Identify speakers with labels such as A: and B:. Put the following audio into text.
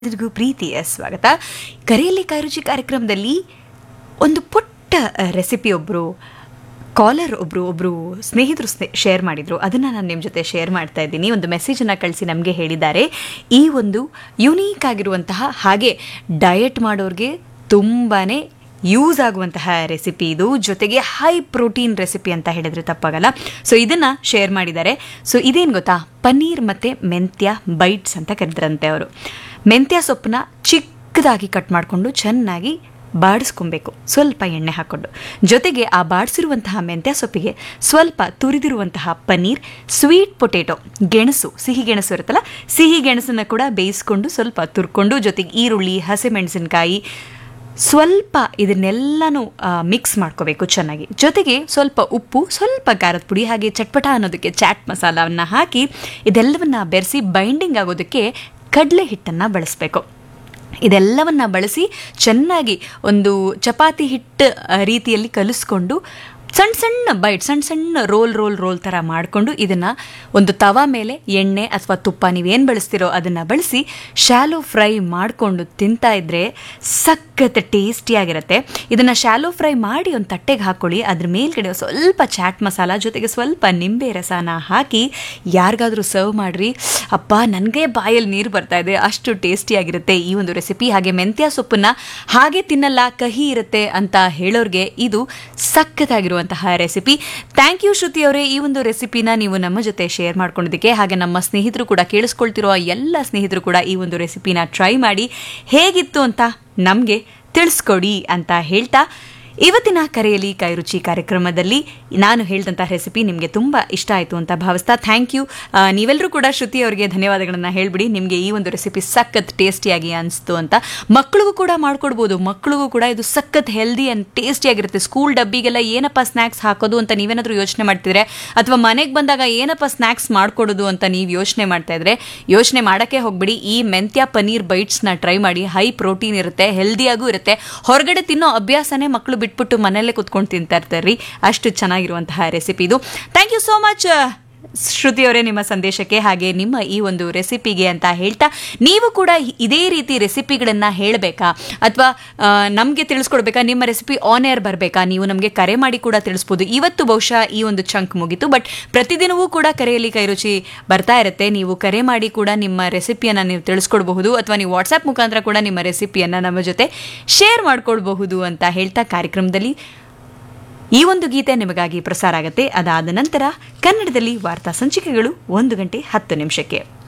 A: ಎಲ್ರಿಗೂ ಪ್ರೀತಿಯ ಸ್ವಾಗತ ಕರೆಯಲ್ಲಿ ಕೈರುಚಿ ಕಾರ್ಯಕ್ರಮದಲ್ಲಿ ಒಂದು ಪುಟ್ಟ ರೆಸಿಪಿ ಒಬ್ಬರು ಕಾಲರ್ ಒಬ್ಬರು ಒಬ್ಬರು ಸ್ನೇಹಿತರು ಶೇರ್ ಮಾಡಿದರು ಅದನ್ನು ನಾನು ನಿಮ್ಮ ಜೊತೆ ಶೇರ್ ಮಾಡ್ತಾ ಇದ್ದೀನಿ ಒಂದು ಮೆಸೇಜನ್ನು ಕಳಿಸಿ ನಮಗೆ ಹೇಳಿದ್ದಾರೆ ಈ ಒಂದು ಯುನೀಕ್ ಆಗಿರುವಂತಹ ಹಾಗೆ ಡಯಟ್ ಮಾಡೋರಿಗೆ ತುಂಬಾ ಯೂಸ್ ಆಗುವಂತಹ ರೆಸಿಪಿ ಇದು ಜೊತೆಗೆ ಹೈ ಪ್ರೋಟೀನ್ ರೆಸಿಪಿ ಅಂತ ಹೇಳಿದ್ರೆ ತಪ್ಪಾಗಲ್ಲ ಸೊ ಇದನ್ನ ಶೇರ್ ಮಾಡಿದ್ದಾರೆ ಸೊ ಇದೇನು ಗೊತ್ತಾ ಪನ್ನೀರ್ ಮತ್ತು ಮೆಂತ್ಯ ಬೈಟ್ಸ್ ಅಂತ ಕರೆದ್ರಂತೆ ಅವರು ಮೆಂತ್ಯ ಸೊಪ್ಪನ್ನ ಚಿಕ್ಕದಾಗಿ ಕಟ್ ಮಾಡಿಕೊಂಡು ಚೆನ್ನಾಗಿ ಬಾಡಿಸ್ಕೊಬೇಕು ಸ್ವಲ್ಪ ಎಣ್ಣೆ ಹಾಕ್ಕೊಂಡು ಜೊತೆಗೆ ಆ ಬಾಡಿಸಿರುವಂತಹ ಮೆಂತ್ಯ ಸೊಪ್ಪಿಗೆ ಸ್ವಲ್ಪ ತುರಿದಿರುವಂತಹ ಪನ್ನೀರ್ ಸ್ವೀಟ್ ಪೊಟೇಟೊ ಗೆಣಸು ಸಿಹಿ ಗೆಣಸು ಇರುತ್ತಲ್ಲ ಸಿಹಿ ಗೆಣಸನ್ನು ಕೂಡ ಬೇಯಿಸ್ಕೊಂಡು ಸ್ವಲ್ಪ ತುರ್ಕೊಂಡು ಜೊತೆಗೆ ಈರುಳ್ಳಿ ಹಸಿಮೆಣಸಿನಕಾಯಿ ಸ್ವಲ್ಪ ಇದನ್ನೆಲ್ಲನೂ ಮಿಕ್ಸ್ ಮಾಡ್ಕೋಬೇಕು ಚೆನ್ನಾಗಿ ಜೊತೆಗೆ ಸ್ವಲ್ಪ ಉಪ್ಪು ಸ್ವಲ್ಪ ಖಾರದ ಪುಡಿ ಹಾಗೆ ಚಟ್ಪಟ ಅನ್ನೋದಕ್ಕೆ ಚಾಟ್ ಮಸಾಲವನ್ನು ಹಾಕಿ ಇದೆಲ್ಲವನ್ನ ಬೆರೆಸಿ ಬೈಂಡಿಂಗ್ ಆಗೋದಕ್ಕೆ ಕಡಲೆ ಹಿಟ್ಟನ್ನು ಬಳಸಬೇಕು ಇದೆಲ್ಲವನ್ನ ಬಳಸಿ ಚೆನ್ನಾಗಿ ಒಂದು ಚಪಾತಿ ಹಿಟ್ಟು ಆ, ರೀತಿಯಲ್ಲಿ ಕಲಿಸ್ಕೊಂಡು ಸಣ್ಣ ಸಣ್ಣ ಬೈಟ್ ಸಣ್ಣ ಸಣ್ಣ ರೋಲ್ ರೋಲ್ ರೋಲ್ ಥರ ಮಾಡಿಕೊಂಡು ಇದನ್ನು ಒಂದು ತವಾ ಮೇಲೆ ಎಣ್ಣೆ ಅಥವಾ ತುಪ್ಪ ನೀವೇನು ಬಳಸ್ತೀರೋ ಅದನ್ನು ಬಳಸಿ ಶಾಲೋ ಫ್ರೈ ಮಾಡಿಕೊಂಡು ತಿಂತಾ ಇದ್ರೆ ಸಖತ್ ಟೇಸ್ಟಿಯಾಗಿರುತ್ತೆ ಇದನ್ನು ಶಾಲೋ ಫ್ರೈ ಮಾಡಿ ಒಂದು ತಟ್ಟೆಗೆ ಹಾಕ್ಕೊಳ್ಳಿ ಅದ್ರ ಮೇಲ್ಗಡೆ ಸ್ವಲ್ಪ ಚಾಟ್ ಮಸಾಲ ಜೊತೆಗೆ ಸ್ವಲ್ಪ ನಿಂಬೆ ರಸನ ಹಾಕಿ ಯಾರಿಗಾದ್ರೂ ಸರ್ವ್ ಮಾಡ್ರಿ ಅಪ್ಪ ನನಗೆ ಬಾಯಲ್ಲಿ ನೀರು ಬರ್ತಾ ಇದೆ ಅಷ್ಟು ಟೇಸ್ಟಿಯಾಗಿರುತ್ತೆ ಈ ಒಂದು ರೆಸಿಪಿ ಹಾಗೆ ಮೆಂತ್ಯ ಸೊಪ್ಪನ್ನ ಹಾಗೆ ತಿನ್ನಲ್ಲ ಕಹಿ ಇರುತ್ತೆ ಅಂತ ಹೇಳೋರಿಗೆ ಇದು ಸಖತ್ತಾಗಿರುವಂತಹ ರೆಸಿಪಿ ಥ್ಯಾಂಕ್ ಯು ಶ್ರುತಿ ಅವರೇ ಈ ಒಂದು ರೆಸಿಪಿನ ನೀವು ನಮ್ಮ ಜೊತೆ ಶೇರ್ ಮಾಡ್ಕೊಂಡಿದ್ದಕ್ಕೆ ಹಾಗೆ ನಮ್ಮ ಸ್ನೇಹಿತರು ಕೂಡ ಕೇಳಿಸ್ಕೊಳ್ತಿರೋ ಎಲ್ಲ ಸ್ನೇಹಿತರು ಕೂಡ ಈ ಒಂದು ರೆಸಿಪಿನ ಟ್ರೈ ಮಾಡಿ ಹೇಗಿತ್ತು ಅಂತ ನಮಗೆ ತಿಳಿಸ್ಕೊಡಿ ಅಂತ ಹೇಳ್ತಾ ಇವತ್ತಿನ ಕರೆಯಲ್ಲಿ ಕೈರುಚಿ ಕಾರ್ಯಕ್ರಮದಲ್ಲಿ ನಾನು ಹೇಳಿದಂಥ ರೆಸಿಪಿ ನಿಮಗೆ ತುಂಬ ಇಷ್ಟ ಆಯಿತು ಅಂತ ಭಾವಿಸ್ತಾ ಥ್ಯಾಂಕ್ ಯು ನೀವೆಲ್ಲರೂ ಕೂಡ ಶ್ರುತಿ ಅವರಿಗೆ ಧನ್ಯವಾದಗಳನ್ನು ಹೇಳ್ಬಿಡಿ ನಿಮಗೆ ಈ ಒಂದು ರೆಸಿಪಿ ಸಖತ್ ಟೇಸ್ಟಿಯಾಗಿ ಅನಿಸ್ತು ಅಂತ ಮಕ್ಕಳಿಗೂ ಕೂಡ ಮಾಡ್ಕೊಡ್ಬೋದು ಮಕ್ಕಳಿಗೂ ಕೂಡ ಇದು ಸಖತ್ ಹೆಲ್ದಿ ಆ್ಯಂಡ್ ಟೇಸ್ಟಿಯಾಗಿರುತ್ತೆ ಸ್ಕೂಲ್ ಡಬ್ಬಿಗೆಲ್ಲ ಏನಪ್ಪ ಸ್ನ್ಯಾಕ್ಸ್ ಹಾಕೋದು ಅಂತ ನೀವೇನಾದರೂ ಯೋಚನೆ ಮಾಡ್ತಿದ್ರೆ ಅಥವಾ ಮನೆಗೆ ಬಂದಾಗ ಏನಪ್ಪ ಸ್ನ್ಯಾಕ್ಸ್ ಮಾಡ್ಕೊಡೋದು ಅಂತ ನೀವು ಯೋಚನೆ ಮಾಡ್ತಾ ಇದ್ರೆ ಯೋಚನೆ ಮಾಡೋಕ್ಕೆ ಹೋಗ್ಬಿಡಿ ಈ ಮೆಂತ್ಯ ಪನ್ನೀರ್ ಬೈಟ್ಸ್ನ ಟ್ರೈ ಮಾಡಿ ಹೈ ಪ್ರೋಟೀನ್ ಇರುತ್ತೆ ಹೆಲ್ದಿಯಾಗೂ ಇರುತ್ತೆ ಹೊರಗಡೆ ತಿನ್ನೋ ಅಭ್ಯಾಸನೇ ಮಕ್ಕಳು ಬಿಟ್ಬಿಟ್ಟು ಮನೆಯಲ್ಲೇ ಕುತ್ಕೊಂಡು ತಿಂತಾ ಇರ್ತಾರೆ ಅಷ್ಟು ಚೆನ್ನಾಗಿರುವಂತಹ ರೆಸಿಪಿ ಇದು thank you so much Shruti ಅವರೇ ನಿಮ್ಮ ಸಂದೇಶಕ್ಕೆ ಹಾಗೆ ನಿಮ್ಮ ಈ ಒಂದು ರೆಸಿಪಿಗೆ ಅಂತ ಹೇಳ್ತಾ ನೀವು ಕೂಡ ಇದೇ ರೀತಿ ರೆಸಿಪಿಗಳನ್ನು ಹೇಳಬೇಕಾ ಅಥವಾ ನಮಗೆ ತಿಳಿಸ್ಕೊಡ್ಬೇಕಾ ನಿಮ್ಮ ರೆಸಿಪಿ ಆನ್ ಏರ್ ಬರಬೇಕಾ ನೀವು ನಮಗೆ ಕರೆ ಮಾಡಿ ಕೂಡ ತಿಳಿಸ್ಬೋದು ಇವತ್ತು ಬಹುಶಃ ಈ ಒಂದು ಚಂಕ್ ಮುಗೀತು ಬಟ್ ಪ್ರತಿದಿನವೂ ಕೂಡ ಕರೆಯಲ್ಲಿ ಕೈರುಚಿ ಬರ್ತಾ ಇರುತ್ತೆ ನೀವು ಕರೆ ಮಾಡಿ ಕೂಡ ನಿಮ್ಮ ರೆಸಿಪಿಯನ್ನು ನೀವು ತಿಳಿಸ್ಕೊಡ್ಬಹುದು ಅಥವಾ ನೀವು ವಾಟ್ಸ್ಆ್ಯಪ್ ಮುಖಾಂತರ ಕೂಡ ನಿಮ್ಮ ರೆಸಿಪಿಯನ್ನು ನಮ್ಮ ಜೊತೆ ಶೇರ್ ಮಾಡ್ಕೊಳ್ಬಹುದು ಅಂತ ಹೇಳ್ತಾ ಕಾರ್ಯಕ್ರಮದಲ್ಲಿ ಈ ಒಂದು ಗೀತೆ ನಿಮಗಾಗಿ ಪ್ರಸಾರ ಆಗುತ್ತೆ ಅದಾದ ನಂತರ ಕನ್ನಡದಲ್ಲಿ ವಾರ್ತಾ ಸಂಚಿಕೆಗಳು ಒಂದು ಗಂಟೆ ಹತ್ತು ನಿಮಿಷಕ್ಕೆ